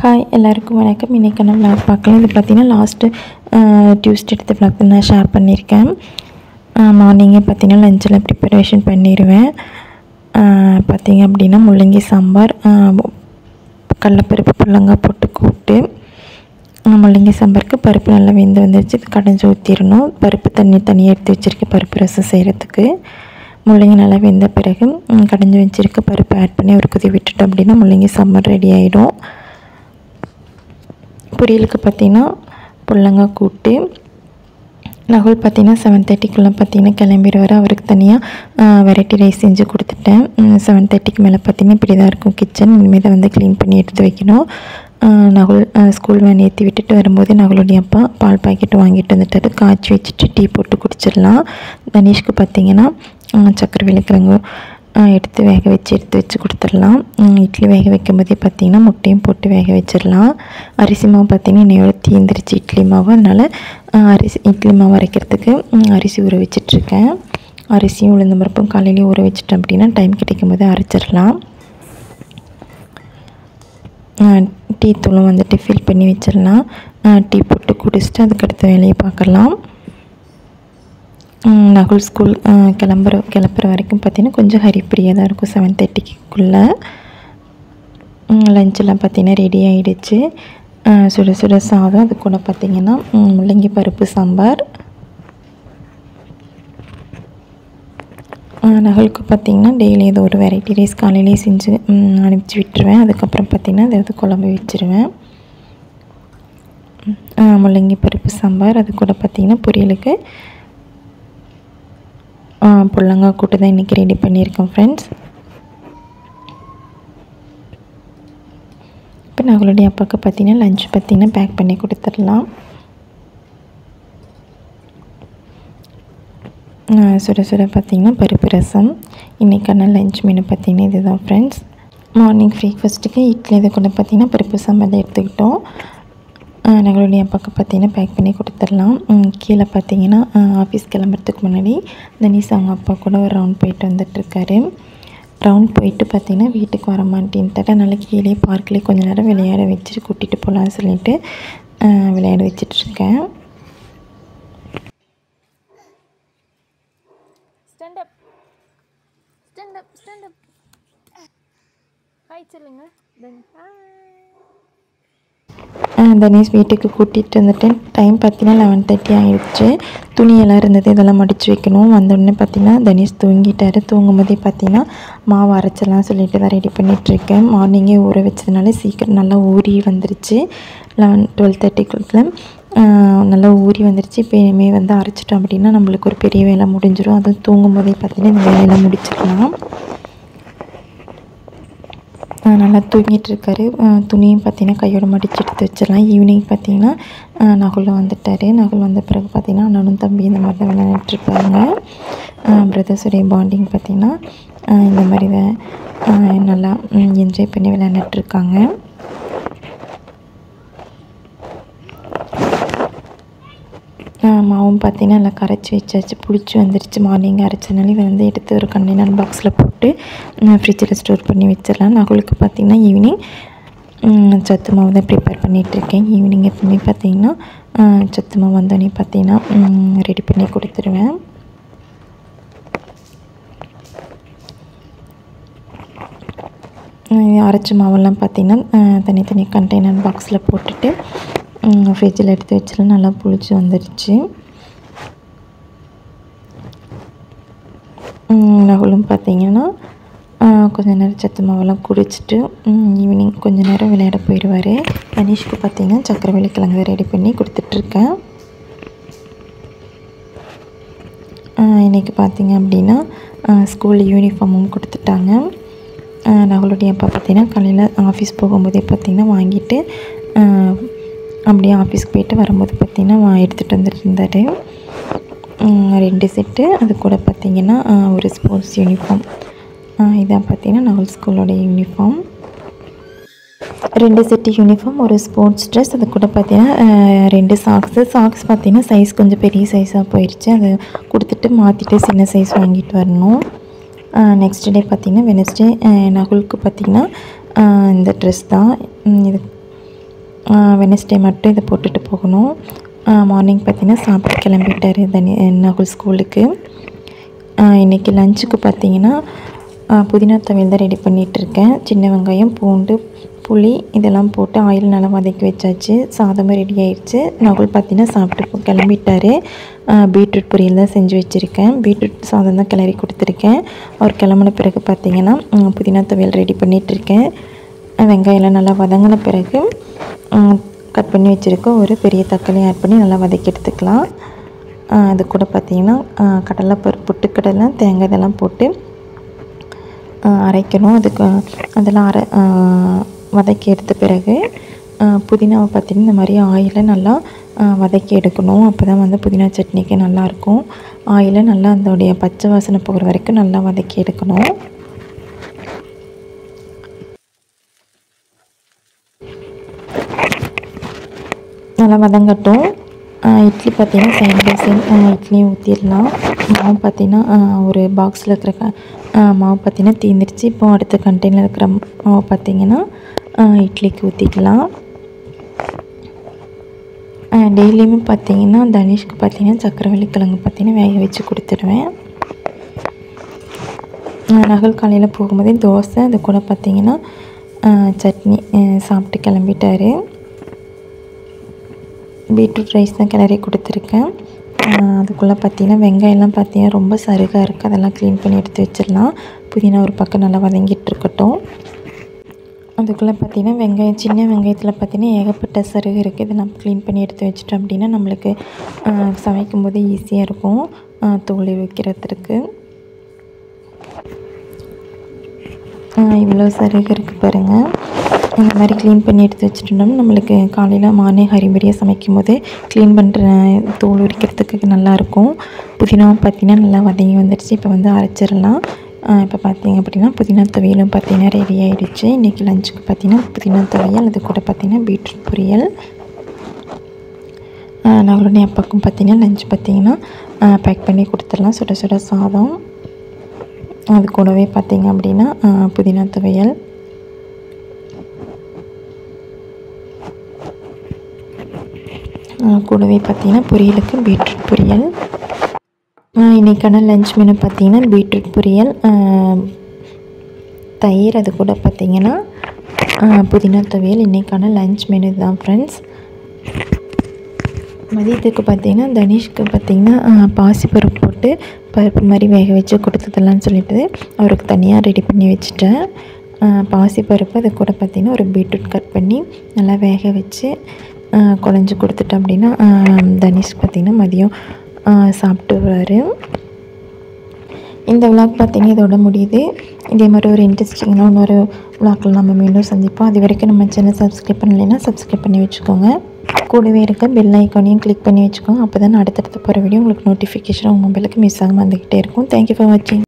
Hi எல்லாருக்கும் வணக்கம் இன்றைக்கான விளாக் பார்க்கலாம் இது பார்த்தீங்கன்னா லாஸ்ட்டு டியூஸ்டே எடுத்த விளாக் நான் ஷேர் பண்ணியிருக்கேன் மார்னிங்கே பார்த்தீங்கன்னா லஞ்சில் ப்ரிப்பரேஷன் பண்ணிடுவேன் பார்த்தீங்க அப்படின்னா முள்ளங்கி சாம்பார் கடலப்பருப்பு புள்ளங்காய் போட்டு கூட்டு முள்ளங்கி சாம்பாருக்கு பருப்பு நல்லா வெந்து வந்துருச்சு இது கடைஞ்சி ஊற்றிடணும் பருப்பு தண்ணி தனியாக எடுத்து வச்சுருக்கேன் பருப்பு ரசம் செய்கிறதுக்கு முள்ளங்கி நல்லா வெந்த பிறகு கடைஞ்சி வச்சுருக்க பருப்பு ஆட் பண்ணி ஒரு கொதி விட்டுட்டோம் அப்படின்னா முள்ளங்கி சாம்பார் ரெடி ஆகிடும் பொரியலுக்கு பார்த்திங்கன்னா புள்ளங்காய் கூட்டு நகுல் பார்த்திங்கன்னா செவன் தேர்ட்டிக்குள்ளே பார்த்திங்கன்னா கிளம்பிடுவார் அவருக்கு தனியாக வெரைட்டி ரைஸ் செஞ்சு கொடுத்துட்டேன் செவன் தேர்ட்டிக்கு மேலே பார்த்திங்கன்னா இப்படி தான் இருக்கும் கிச்சன் இனிமேல் தான் வந்து க்ளீன் பண்ணி எடுத்து வைக்கணும் நகுல் ஸ்கூல் வேன் ஏற்றி விட்டுட்டு வரும்போது நகுலுடைய அப்பா பால் பாக்கெட் வாங்கிட்டு வந்துட்டாரு காய்ச்சி வச்சுட்டு டீ போட்டு குடிச்சிடலாம் தனீஷ்க்கு பார்த்திங்கன்னா சக்கரவள்ளி கிழங்கு எடுத்து வேக வச்சு எடுத்து வச்சு கொடுத்துடலாம் இட்லி வேக வைக்கும் போதே பார்த்திங்கன்னா முட்டையும் போட்டு வேக வச்சிடலாம் அரிசி மாவு பார்த்திங்கன்னா இன்னையோட தீந்துருச்சு இட்லி மாவு அதனால் அரிசி இட்லி மாவு அரைக்கிறதுக்கு அரிசி ஊற வச்சிட்ருக்கேன் அரிசியும் உளுந்த பருப்பும் காலையிலேயே ஊற வச்சிட்டேன் அப்படின்னா டைம் கிடைக்கும் போது அரைச்சிடலாம் டீ தூளும் வந்துட்டு ஃபில் பண்ணி வச்சிடலாம் டீ போட்டு குடிச்சிட்டு அதுக்கடுத்த வேலையை பார்க்கலாம் நகுல் ஸ்கூல் கிளம்புற கிளம்புற வரைக்கும் பார்த்திங்கன்னா கொஞ்சம் ஹரிப்பிரியாக தான் இருக்கும் செவன் தேர்ட்டிக்குள்ளே லஞ்செல்லாம் பார்த்திங்கன்னா ரெடி ஆகிடுச்சு சுட சுட சாதம் அது கூட பார்த்திங்கன்னா முள்ளங்கி பருப்பு சாம்பார் நகலுக்கு பார்த்திங்கன்னா டெய்லி ஏதோ ஒரு வெரைட்டி ரைஸ் காலையிலேயே செஞ்சு அனுப்பிச்சி விட்டுருவேன் அதுக்கப்புறம் பார்த்திங்கன்னா ஏதாவது குழம்பு வச்சுருவேன் முள்ளங்கி பருப்பு சாம்பார் அது கூட பார்த்திங்கன்னா பொரியலுக்கு புள்ளங்காய் கூட்டு தான் இன்றைக்கி ரெடி பண்ணியிருக்கேன் ஃப்ரெண்ட்ஸ் இப்போ நகளுடைய அப்பாவுக்கு பார்த்திங்கன்னா லஞ்ச் பார்த்திங்கன்னா பேக் பண்ணி கொடுத்துடலாம் சுட சுட பார்த்திங்கன்னா பருப்பு ரசம் இன்றைக்கான லஞ்ச் மெனு பார்த்திங்கன்னா இதுதான் ஃப்ரெண்ட்ஸ் மார்னிங் பிரேக்ஃபாஸ்ட்டுக்கு இட்லி இது கூட பார்த்திங்கன்னா பருப்பு சாம்பார் எடுத்துக்கிட்டோம் நங்களுடைய அப்பாவுக்கு பார்த்திங்கன்னா பேக் பண்ணி கொடுத்துடலாம் கீழே பார்த்தீங்கன்னா ஆஃபீஸ் கிளம்புறதுக்கு முன்னாடி தனீஸ் அவங்க அப்பா கூட ஒரு ரவுண்ட் போயிட்டு வந்துட்டுருக்காரு ரவுண்ட் போயிட்டு பார்த்திங்கன்னா வீட்டுக்கு வர மாட்டேன்ட்டாரு அதனால் கீழே பார்க்லேயே கொஞ்சம் நேரம் விளையாட வச்சுட்டு கூட்டிகிட்டு போகலான்னு சொல்லிட்டு விளையாட வச்சிட்ருக்கேன் Stand up. Stand up. Stand up. Hi சொல்லுங்க தென் ஹாய் தனீஷ் வீட்டுக்கு கூட்டிகிட்டு வந்துட்டேன் டைம் பார்த்தீங்கன்னா லெவன் தேர்ட்டி ஆகிடுச்சு துணியெல்லாம் இருந்தது இதெல்லாம் மடித்து வைக்கணும் வந்தோடனே பார்த்தீங்கன்னா தனீஷ் தூங்கிட்டார் தூங்கும் போதே பார்த்தீங்கன்னா மாவு அரைச்சலாம் சொல்லிட்டு தான் ரெடி பண்ணிகிட்ருக்கேன் மார்னிங்கே ஊற வச்சதுனால சீக்கிரம் நல்லா ஊறி வந்துருச்சு லெவன் டுவெல் தேர்ட்டிக்குள்ள நல்லா ஊறி வந்துருச்சு இப்போ இனிமேல் வந்து அரைச்சிட்டோம் அப்படின்னா நம்மளுக்கு ஒரு பெரிய வேலை முடிஞ்சிடும் அதுவும் தூங்கும் போதே பார்த்தீங்கன்னா இந்த வேலையெல்லாம் முடிச்சிடலாம் நல்லா தூங்கிட்டு இருக்காரு துணியும் பார்த்தீங்கன்னா கையோட மடிச்சு எடுத்து வச்சிடலாம் ஈவினிங் பார்த்தீங்கன்னா நகுல் வந்துட்டார் நகுல் வந்த பிறகு பார்த்தீங்கன்னா அண்ணனும் தம்பி இந்த மாதிரி தான் விளையாண்டுருப்பாங்க பிரதர்ஸுடைய பாண்டிங் பார்த்திங்கன்னா இந்த மாதிரி தான் நல்லா என்ஜாய் பண்ணி விளையாண்டுட்ருக்காங்க மாவும் பார்த்தீங்கன்னா நல்லா கரைச்சி வச்சாச்சு பிடிச்சி வந்துருச்சு மார்னிங் அரைச்சனால இதை வந்து எடுத்து ஒரு கண்டெய்னர் பாக்ஸில் போட்டு ஃப்ரிட்ஜில் ஸ்டோர் பண்ணி வச்சிடலாம் நகுலுக்கு பார்த்திங்கன்னா ஈவினிங் சத்து மாவு தான் ப்ரிப்பேர் பண்ணிகிட்ருக்கேன் ஈவினிங் எப்பவுமே பார்த்திங்கன்னா சத்து மாவு வந்தோடனே பார்த்திங்கன்னா ரெடி பண்ணி கொடுத்துருவேன் அரைச்ச மாவெல்லாம் பார்த்திங்கன்னா தனித்தனி கண்டெய்னர் பாக்ஸில் போட்டுட்டு ஃப்ரிட்ஜில் எடுத்து வச்சிடலாம் நல்லா புளிச்சு வந்துடுச்சு நகுலும் பார்த்திங்கன்னா கொஞ்ச நேரம் சத்து மாவெல்லாம் குடிச்சிட்டு ஈவினிங் கொஞ்ச நேரம் விளையாட போயிடுவார் தனீஷ்க்கு பார்த்திங்கன்னா சக்கரவள்ளி கிழங்கு ரெடி பண்ணி கொடுத்துட்ருக்கேன் இன்றைக்கி பார்த்திங்க அப்படின்னா ஸ்கூல் யூனிஃபார்மும் கொடுத்துட்டாங்க நகுலுடைய அப்பா பார்த்திங்கன்னா காலையில் ஆஃபீஸ் போகும்போதே பார்த்திங்கன்னா வாங்கிட்டு அப்படியே ஆஃபீஸ்க்கு போயிட்டு வரும்போது பார்த்திங்கன்னா எடுத்துகிட்டு வந்துட்டு இருந்தார் ரெண்டு செட்டு அது கூட பார்த்திங்கன்னா ஒரு ஸ்போர்ட்ஸ் யூனிஃபார்ம் இதான் பார்த்திங்கன்னா நகல் ஸ்கூலோட யூனிஃபார்ம் ரெண்டு செட்டு யூனிஃபார்ம் ஒரு ஸ்போர்ட்ஸ் ட்ரெஸ் அது கூட பார்த்திங்கன்னா ரெண்டு சாக்ஸு சாக்ஸ் பார்த்திங்கன்னா சைஸ் கொஞ்சம் பெரிய சைஸாக போயிடுச்சு அதை கொடுத்துட்டு மாற்றிட்டு சின்ன சைஸ் வாங்கிட்டு வரணும் நெக்ஸ்ட் டே பார்த்திங்கன்னா வெனஸ்டே நகுலுக்கு பார்த்திங்கன்னா இந்த ட்ரெஸ் தான் இது வெனஸ்டே மட்டும் இதை போட்டுட்டு போகணும் மார்னிங் பார்த்தீங்கன்னா சாப்பிட்டு கிளம்பிட்டாரு தனி நகுல் ஸ்கூலுக்கு இன்றைக்கி லஞ்சுக்கு பார்த்தீங்கன்னா புதினா துவையல் தான் ரெடி பண்ணிகிட்ருக்கேன் சின்ன வெங்காயம் பூண்டு புளி இதெல்லாம் போட்டு ஆயில் நல்லா வதக்கி வச்சாச்சு சாதமும் ரெடி ஆயிடுச்சு நகுல் பார்த்தீங்கன்னா சாப்பிட்டு போ- கிளம்பிட்டாரு பீட்ரூட் பொரியல் தான் செஞ்சு வச்சுருக்கேன் பீட்ரூட் சாதம் தான் கிளறி கொடுத்துருக்கேன் அவர் கிளம்புன பிறகு பார்த்தீங்கன்னா ம், புதினா துவையல் ரெடி பண்ணிகிட்ருக்கேன் வெங்காயம்லாம் நல்லா வதங்கின பிறகு கட் பண்ணி வச்சுருக்கோம் ஒரு பெரிய தக்காளி ஆட் பண்ணி நல்லா வதக்கி எடுத்துக்கலாம் ஆ, அது கூட பார்த்தீங்கன்னா கடலை பருப்பு பொட்டுக்கடலை தேங்காய் இதெல்லாம் போட்டு ஆ, அரைக்கணும் அதுக்கு அதெல்லாம் அரை ஆ, வதக்கி எடுத்த பிறகு ஆ, புதினாவை பார்த்தீங்கன்னா இந்த மாதிரி ஆயிலை நல்லா ஆ, வதக்கி எடுக்கணும் அப்போ தான் வந்து புதினா சட்னிக்கு நல்லாயிருக்கும் ஆயிலை நல்லா அதோடைய பச்சை வாசனை போகிற வரைக்கும் நல்லா வதக்கி எடுக்கணும் நல்லா வதங்கட்டும் ஆஹ் இட்லி பார்த்தீங்கன்னா சைட் பை சைட் இட்லியும் ஊற்றிடலாம் மாவு பார்த்தீங்கன்னா ஆஹ் ஒரு பாக்ஸில் இருக்கிற க- ஆஹ் மாவு பார்த்தீங்கன்னா தீந்துருச்சு இப்போ அடுத்த கண்டெய்னர் இருக்கிற மாவு பார்த்தீங்கன்னா ஆஹ் இட்லிக்கு ஊற்றிக்கலாம் டெய்லியுமே பார்த்தீங்கன்னா தனிஷ்க்கு பார்த்தீங்கன்னா சக்கரவள்ளி கிழங்கு பார்த்தீங்கன்னா வேக வச்சு கொடுத்துடுவேன் ஆஹ் நகல் காலையில் போகும்போதே தோசை அது கூட பார்த்தீங்கன்னா ஆஹ் சட்னி ஆஹ் சாப்பிட்டு கிளம்பிட்டாரு பீட்ரூட் ரைஸ் தான் கிளறி கொடுத்துருக்கேன் ஆஹ் அதுக்குள்ளே பார்த்தீங்கன்னா வெங்காயம்லாம் பார்த்தீங்கன்னா ரொம்ப சருகாக இருக்குது அதெல்லாம் க்ளீன் பண்ணி எடுத்து வச்சிடலாம் புதினா ஒரு பக்கம் நல்லா வதங்கிட்டு இருக்கட்டும் அதுக்குள்ளே பார்த்தீங்கன்னா வெங்காயம் சின்ன வெங்காயத்தில் பார்த்தீங்கன்னா ஏகப்பட்ட சருகு இருக்குது இதெல்லாம் க்ளீன் பண்ணி எடுத்து வச்சிட்டோம் அப்படின்னா நம்மளுக்கு ஆஹ் சமைக்கும் போது ஈஸியாக இருக்கும் ஆஹ் தோல் வைக்கிறதுக்கு இவ்வளோ சருகு இருக்குது பாருங்கள் இந்த மாதிரி க்ளீன் பண்ணி எடுத்து வச்சுட்டோம்னா நம்மளுக்கு காலையில் மார்னிங் ஹரிபரியாக சமைக்கும் போது க்ளீன் பண்ணுற தோல் உரிக்கிறதுக்கு நல்லாயிருக்கும் புதினாவும் பார்த்தீங்கன்னா நல்லா வதங்கி வந்துடுச்சு இப்போ வந்து அரைச்சிடலாம் இப்போ பார்த்தீங்க அப்படின்னா புதினா துவையலும் பார்த்தீங்கன்னா ரெடி ஆகிடுச்சு இன்றைக்கி லஞ்சுக்கு பார்த்தீங்கன்னா புதினா துவையல் அது கூட பார்த்தீங்கன்னா பீட்ரூட் பொரியல் நகருடைய அப்பாக்கும் பார்த்தீங்கன்னா லஞ்ச் பார்த்தீங்கன்னா பேக் பண்ணி கொடுத்துடலாம் சுட சுட சாதம் அது கூடவே பார்த்தீங்க அப்படின்னா ஆ, புதினா துவையல் ஆ, கூடவே பார்த்தீங்கன்னா பொரியலுக்கு பீட்ரூட் பொரியல் ஆ, இன்னைக்கான லஞ்ச் மெனு பார்த்தீங்கன்னா பீட்ரூட் பொரியல் ஆ, தயிர் அது கூட பார்த்தீங்கன்னா ஆ, புதினா துவையல் இன்னைக்கான லஞ்ச் மெனு தான் ஃப்ரெண்ட்ஸ் மதியத்துக்கு பார்த்தீங்கன்னா தனிஷ்க்கு பார்த்தீங்கன்னா பாசிப்பருப்பு போட்டு பருப்பு மாதிரி வேக வச்சு கொடுத்ததெல்லாம் சொல்லிட்டு அவருக்கு தனியாக ரெடி பண்ணி வச்சுட்டேன் பாசிப்பருப்பு அது கூட பார்த்தீங்கன்னா ஒரு பீட்ரூட் கட் பண்ணி நல்லா வேக வச்சு குழஞ்சி கொடுத்துட்டோம் அப்படின்னா ஆ, தனிஷ் பார்த்தீங்கன்னா மதியம் ஆ, சாப்பிட்டு வருவார் இந்த விளாக் பார்த்தீங்கன்னா இதோட முடியுது இதே மாதிரி ஒரு இன்ட்ரெஸ்டிங்கான இன்னொரு விளாக்கில் நம்ம மீண்டும் சந்திப்போம் அது வரைக்கும் நம்ம சேனல் சப்ஸ்கிரைப் பண்ணலைன்னா சப்ஸ்கிரைப் பண்ணி வச்சுக்கோங்க கூடவே இருக்க பெல் ஐக்கானையும் கிளிக் பண்ணி வச்சுக்கோங்க அப்போ தான் அடுத்தடுத்து போகிற வீடியோ உங்களுக்கு நோட்டிஃபிகேஷன் உங்கள் மொபைலுக்கு மிஸ் ஆகாமல் வந்துக்கிட்டே இருக்கும் தேங்க்யூ ஃபார் வாட்சிங்